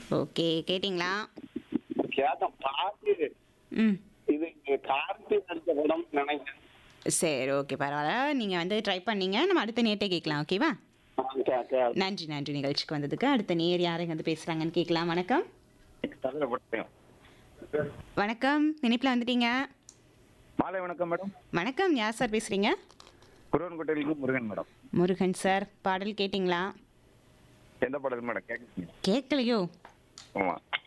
Okay கேட்டிங்களா கேட்டேன் பாட்டு ம் இது கார்த்தி நடிச்ச படம் நினைக்கிறேன் சரி ஓகே பரவாயில்ல நீங்கள் வந்து ட்ரை பண்ணீங்க நம்ம அடுத்த நேட்டே கேட்கலாம் ஓகேவா ஆ, கே- கே- நன்றி நன்றி நிகழ்ச்சிக்கு வந்ததுக்கு அடுத்த நேர் யாருங்க வந்து பேசுகிறாங்கன்னு கேட்கலாம் வணக்கம் தலையில போட்டேன். வணக்கம் நினைப்பில் வந்துட்டீங்க மாலை வணக்கம் மேடம் வணக்கம் யார் சார் பேசுகிறீங்க குருவன்கோட்டையிலிருந்து முருகன் மேடம் முருகன் சார் பாடல் கேட்டிங்களா எந்த படம் மேடம் கேட்குறீங்க கேட்கலையோ ஆமா